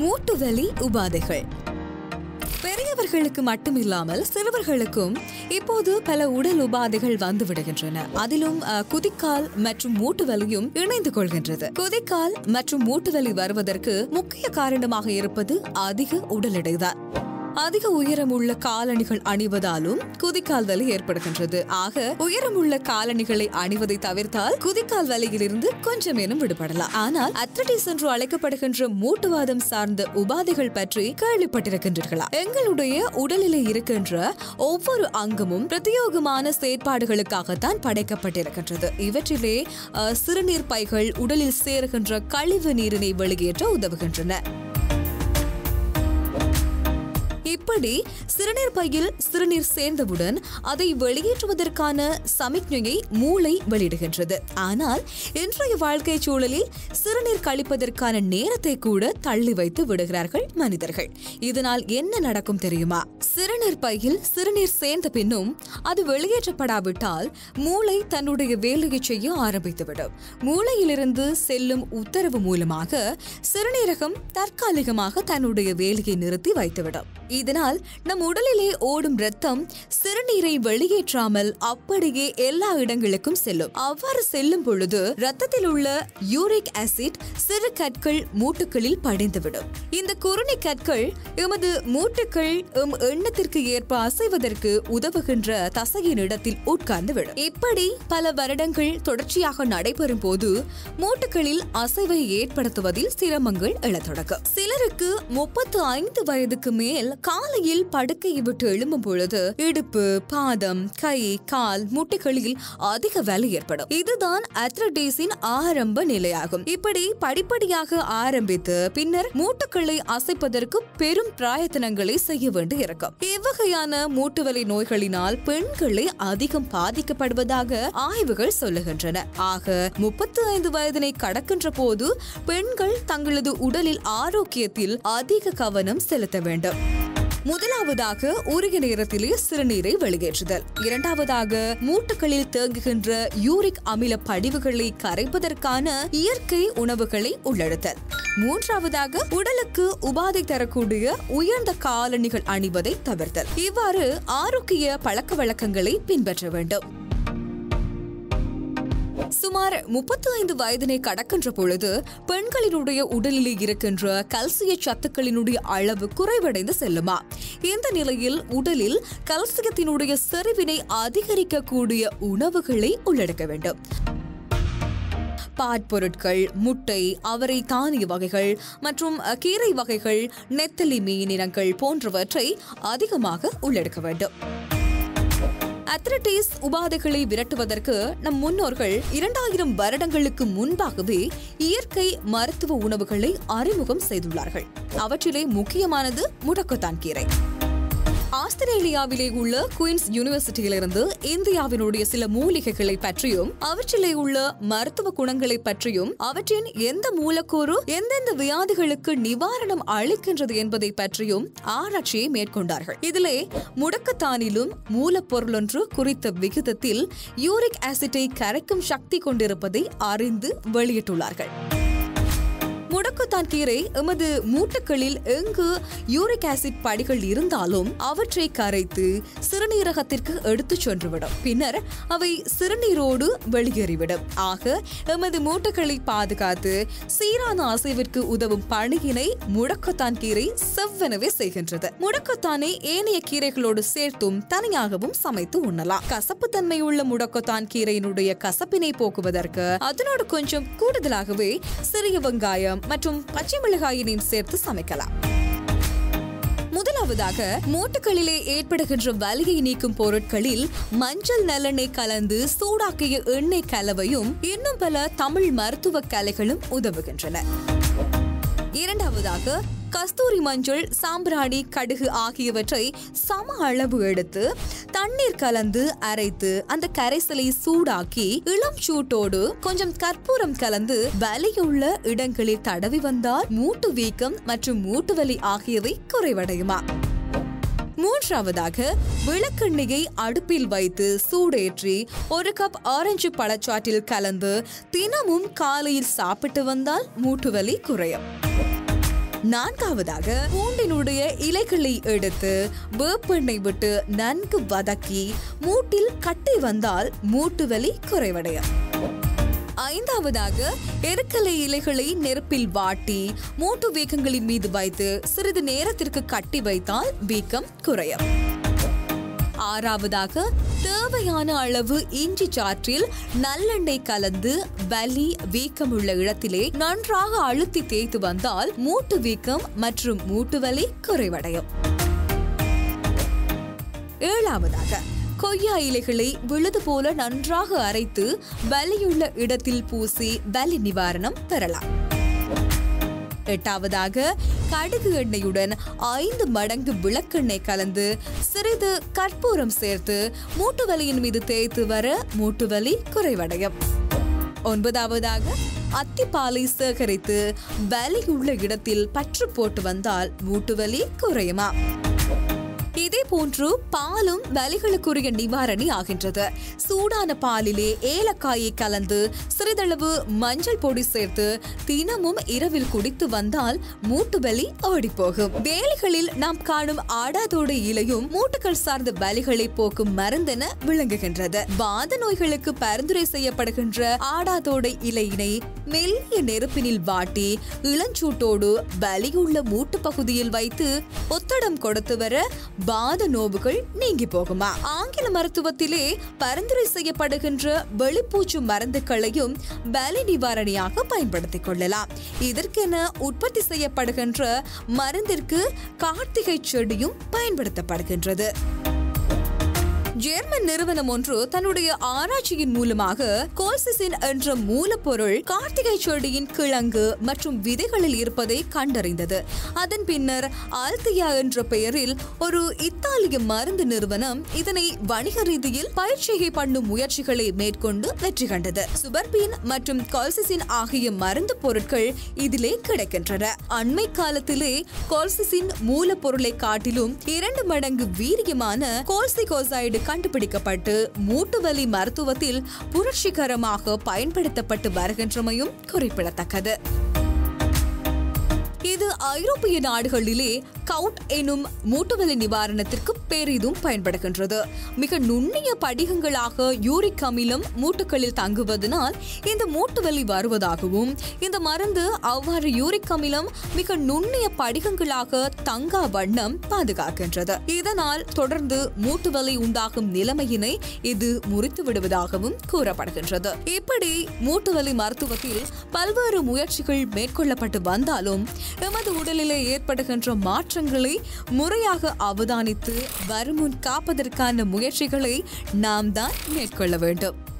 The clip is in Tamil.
மூட்டு வலி உபாதைகள் பெரியவர்களுக்கு மட்டுமில்லாமல் சிறுவர்களுக்கும் இப்போது பல உடல் உபாதைகள் வந்து விடுகின்றன அதிலும் அஹ், குதிக்கால் மற்றும் மூட்டு வலியும் இணைந்து கொள்கின்றது குதிக்கால் மற்றும் மூட்டு வலி வருவதற்கு முக்கிய காரணமாக இருப்பது அதிக உடல் எடைதான் அதிக உயரமுள்ள காலணிகள் அணிவதாலும் குதிக்கால் வலி ஏற்படுகின்றது ஆக உயரமுள்ள காலணிகளை அணிவதை தவிர்த்தால் குதிக்கால் வலியிலிருந்து கொஞ்சமேனும் விடுபடலாம் ஆனால் அத்லட்டிஸ் என்று அழைக்கப்படுகின்ற மூட்டுவாதம் சார்ந்த உபாதைகள் பற்றி கேள்விப்பட்டிருக்கின்றீர்களா எங்களுடைய உடலிலே இருக்கின்ற ஒவ்வொரு அங்கமும் பிரத்யோகமான செயற்பாடுகளுக்காகத்தான் படைக்கப்பட்டிருக்கின்றது இவற்றிலே அஹ், சிறுநீர் பைகள் உடலில் சேருகின்ற கழிவு நீரினை வெளியேற்ற உதவுகின்றன இப்படி சிறுநீர் பையில் சிறுநீர் சேர்ந்தவுடன் அதை வெளியேற்றுவதற்கான சமிக்ஞையை மூளை வெளியிடுகின்றது ஆனால் இன்றைய வாழ்க்கை சூழலில் சிறுநீர் கழிப்பதற்கான நேரத்தை கூட தள்ளி வைத்து விடுகிறார்கள் மனிதர்கள் இதனால் என்ன நடக்கும் தெரியுமா சிறுநீர் பையில் சிறுநீர் சேர்ந்த பின்னும் அது வெளியேற்றப்படாவிட்டால் மூளை தன்னுடைய வேலையை செய்ய ஆரம்பித்துவிடும் மூளையிலிருந்து செல்லும் உத்தரவு மூலமாக சிறுநீரகம் தற்காலிகமாக தன்னுடைய வேலையை நிறுத்தி வைத்துவிடும் இதனால் நம் உடலிலே ஓடும் ரத்தம் சிறுநீரை வெளியேற்றாமல் அப்படியே எல்லா இடங்களுக்கும் செல்லும் அவ்வாறு செல்லும் பொழுது ரத்தத்தில் உள்ள யூரிக் ஆசிட் சிறு கற்கள் மூட்டுகளில் படிந்துவிடும் இந்த குருணி கற்கள் எமது மூட்டுகள் எம் எண்ணத்திற்கு ஏற்ப அசைவதற்கு உதவுகின்ற தசையின் இடத்தில் உட்கார்ந்து விடும் இப்படி பல வருடங்கள் தொடர்ச்சியாக நடைபெறும் போது மூட்டுகளில் அசைவை ஏற்படுத்துவதில் சிரமங்கள் எழத் தொடங்கும் சிலருக்கு முப்பத்து ஐந்து வயதுக்கு மேல் காலையில் படுக்கையை விட்டு எழும்பும் பொழுது இடுப்பு பாதம் கை கால் முட்டைகளில் அதிக வலி ஏற்படும் இதுதான் அத்லட்டிஸின் ஆரம்ப நிலையாகும் இப்படி படிப்படியாக ஆரம்பித்து பின்னர் மூட்டுக்களை அசைப்பதற்கு பெரும் பிரயத்தனங்களை செய்ய வேண்டி இருக்கும் இவ்வகையான மூட்டுவலி நோய்களினால் பெண்களே அதிகம் பாதிக்கப்படுவதாக ஆய்வுகள் சொல்லுகின்றன ஆக முப்பத்தி ஐந்து வயதினை கடக்கின்ற போது பெண்கள் தங்களது உடலில் ஆரோக்கியத்தில் அதிக கவனம் செலுத்த வேண்டும் முதலாவதாக உரிய நேரத்திலே சிறுநீரை வெளியேற்றுதல் இரண்டாவதாக மூட்டுகளில் தேங்குகின்ற யூரிக் அமில படிவுகளை கரைப்பதற்கான இயற்கை உணவுகளை உள்ளெடுத்தல் மூன்றாவதாக உடலுக்கு உபாதை தரக்கூடிய உயர்ந்த காலணிகள் அணிவதை தவிர்த்தல் இவ்வாறு ஆரோக்கிய பழக்க வழக்கங்களை பின்பற்ற வேண்டும் சுமார் முப்பத்தி ஐந்து வயதினை கடக்கின்ற பொழுது பெண்களினுடைய உடலில் இருக்கின்ற கல்சிய சத்துக்களினுடைய அளவு குறைவடைந்து செல்லுமா இந்த நிலையில் உடலில் கல்சியத்தினுடைய செறிவினை அதிகரிக்கக்கூடிய உணவுகளை உள்ளடக்க வேண்டும் பாற்பொருட்கள் முட்டை அவரை தானிய வகைகள் மற்றும் அஹ், கீரை வகைகள் நெத்தலி மீன் இனங்கள் போன்றவற்றை அதிகமாக உள்ளடக்க வேண்டும் அத்லட்டிஸ் உபாதைகளை விரட்டுவதற்கு நம் முன்னோர்கள் இரண்டாயிரம் வருடங்களுக்கு முன்பாகவே இயற்கை மருத்துவ உணவுகளை அறிமுகம் செய்துள்ளார்கள் அவற்றிலே முக்கியமானது முடக்கத்தான் கீரை ஆஸ்திரேலியாவிலே உள்ள குயின்ஸ் யூனிவர்சிட்டியிலிருந்து இந்தியாவினுடைய சில மூலிகைகளை பற்றியும் அவற்றிலே உள்ள மருத்துவ குணங்களை பற்றியும் அவற்றின் எந்த மூலக்கூறு எந்தெந்த வியாதிகளுக்கு நிவாரணம் அளிக்கின்றது என்பதை பற்றியும் ஆராய்ச்சியை மேற்கொண்டார்கள் இதிலே முடக்கத்தானிலும் மூலப்பொருளொன்று குறித்த விகிதத்தில் யூரிக் ஆசிட்டை கரைக்கும் சக்தி கொண்டிருப்பதை அறிந்து வெளியிட்டுள்ளார்கள் முடக்குத்தான் கீரை எமது மூட்டுகளில் எங்கு யூரிக் ஆசிட் படிகள் இருந்தாலும் அவற்றை கரைத்து சிறுநீரகத்திற்கு எடுத்துச் சென்றுவிடும் பின்னர் அவை சிறுநீரோடு வெளியேறிவிடும் ஆக எமது மூட்டுகளை பாதுகாத்து சீரான அசைவிற்கு உதவும் பணியினை முடக்கத்தான் கீரை செவ்வனவே செய்கின்றது முடக்கத்தானை ஏனைய கீரைகளோடு சேர்த்தும் தனியாகவும் சமைத்து உண்ணலாம் கசப்பு தன்மை உள்ள முடக்கத்தான் கீரையினுடைய கசப்பினை போக்குவதற்கு அதனோடு கொஞ்சம் கூடுதலாகவே சிறிய வெங்காயம் மற்றும் பச்சை மிளகாயினையும் சேர்த்து சமைக்கலாம் முதலாவதாக மூட்டுகளிலே ஏற்படுகின்ற வலியை நீக்கும் பொருட்களில் மஞ்சள் நல்லெண்ணெய் கலந்து சூடாக்கிய எண்ணெய் கலவையும் இன்னும் பல தமிழ் மருத்துவ கலைகளும் உதவுகின்றன இரண்டாவதாக கஸ்தூரி மஞ்சள் சாம்பிராணி கடுகு ஆகியவற்றை சம அளவு எடுத்து தண்ணீர் கலந்து அரைத்து அந்த கரைசலை சூடாக்கி இளம் சூட்டோடு கொஞ்சம் கற்பூரம் கலந்து வலியுள்ள இடங்களில் தடவி வந்தால் மூட்டு வீக்கம் மற்றும் மூட்டு வலி ஆகியவை குறைவடையுமா மூன்றாவதாக விளக்கெண்ணெயை அடுப்பில் வைத்து சூடேற்றி ஒரு கப் ஆரஞ்சு பழச்சாற்றில் கலந்து தினமும் காலையில் சாப்பிட்டு வந்தால் மூட்டு வலி குறையும் நான்காவதாக பூண்டினுடைய இலைகளை எடுத்து வேப்பெண்ணெய் விட்டு நன்கு வதக்கி மூட்டில் கட்டி வந்தால் மூட்டு வலி குறைவடையும் ஐந்தாவதாக எருக்கலை இலைகளை நெருப்பில் வாட்டி மூட்டு வீக்கங்களின் மீது வைத்து சிறிது நேரத்திற்கு கட்டி வைத்தால் வீக்கம் குறையும் ஆறாவதாக தேவையான அளவு இஞ்சி சாற்றில் நல்லெண்ணெய் கலந்து வலி வீக்கம் உள்ள இடத்திலே நன்றாக அழுத்தி தேய்த்து வந்தால் மூட்டு வீக்கம் மற்றும் மூட்டு வலி குறைவடையும் ஏழாவதாக கொய்யா இலைகளை விழுது போல நன்றாக அரைத்து வலியுள்ள இடத்தில் பூசி வலி நிவாரணம் பெறலாம் எட்டாவதாக கடுகு எண்ணெயுடன் ஐந்து மடங்கு விளக்கெண்ணெய் கலந்து சிறிது கற்பூரம் சேர்த்து மூட்டு வலியின் மீது தேய்த்து வர மூட்டு வலி குறைவடையும் ஒன்பதாவதாக அத்திப்பாலை சேகரித்து வலி உள்ள இடத்தில் பற்று போட்டு வந்தால் மூட்டு வலி குறையுமா இதே போன்று பாலும் வலிகளுக்குரிய நிவாரணி ஆகின்றது சூடான பாலிலே ஏலக்காயை கலந்து சிறிதளவு மஞ்சள் பொடி சேர்த்து தினமும் இரவில் குடித்து வந்தால் மூட்டு வலி ஓடிப்போகும் வேலைகளில் நாம் காணும் ஆடாதோட இலையும் மூட்டுகள் சார்ந்த வலிகளை போக்கும் மருந்தென விளங்குகின்றது வாத நோய்களுக்கு பரிந்துரை செய்யப்படுகின்ற ஆடாதோடை இலையினை மெல்லிய நெருப்பினில் வாட்டி இளஞ்சூட்டோடு வலியுள்ள மூட்டு பகுதியில் வைத்து ஒத்தடம் கொடுத்து வர வாத நோவுகள் நீங்கி போகுமா ஆங்கில மருத்துவத்திலே பரிந்துரை செய்யப்படுகின்ற வெளிப்பூச்சு மருந்துகளையும் வலி நிவாரணியாக பயன்படுத்திக் கொள்ளலாம் இதற்கென உற்பத்தி செய்யப்படுகின்ற மருந்திற்கு கார்த்திகை செடியும் பயன்படுத்தப்படுகின்றது ஜெர்மன் நிறுவனம் ஒன்று தன்னுடைய ஆராய்ச்சியின் மூலமாக கோல்சிசின் என்ற மூலப்பொருள் கார்த்திகை செடியின் கிழங்கு மற்றும் விதைகளில் இருப்பதை கண்டறிந்தது அதன் பின்னர் ஆல்தியா என்ற பெயரில் ஒரு இத்தாலிய மருந்து நிறுவனம் இதனை வணிக ரீதியில் பயிற்சியை பண்ணும் முயற்சிகளை மேற்கொண்டு வெற்றி கண்டது சுபர்பின் மற்றும் கால்சிசின் ஆகிய மருந்து பொருட்கள் இதிலே கிடைக்கின்றன அண்மை காலத்திலே கோல்சிசின் மூலப்பொருளை காட்டிலும் இரண்டு மடங்கு வீரியமான கோல்சிகோசைடு கண்டுபிடிக்கப்பட்டு மூட்டு வலி மருத்துவத்தில் புரட்சிகரமாக பயன்படுத்தப்பட்டு வருகின்றமையும் குறிப்பிடத்தக்கது இது ஐரோப்பிய நாடுகளிலே கவுட் எனும் மூட்டுவலி நிவாரணத்திற்கு பெரிதும் பயன்படுகின்றது மிக நுண்ணிய படிகங்களாக யூரிக் அமிலம் மூட்டுகளில் தங்குவதனால் இந்த மூட்டுவலி வருவதாகவும் இந்த மருந்து அவ்வாறு யூரிக் அமிலம் மிக நுண்ணிய படிகங்களாக தங்கா வண்ணம் பாதுகாக்கின்றது இதனால் தொடர்ந்து மூட்டுவலி உண்டாகும் நிலைமையினை இது முறித்து விடுவதாகவும் கூறப்படுகின்றது இப்படி மூட்டுவலி மருத்துவத்தில் பல்வேறு முயற்சிகள் மேற்கொள்ளப்பட்டு வந்தாலும் எமது உடலிலே ஏற்படுகின்ற மாற்றங்களை முறையாக அவதானித்து வருமுன் காப்பதற்கான முயற்சிகளை நாம் தான் மேற்கொள்ள வேண்டும்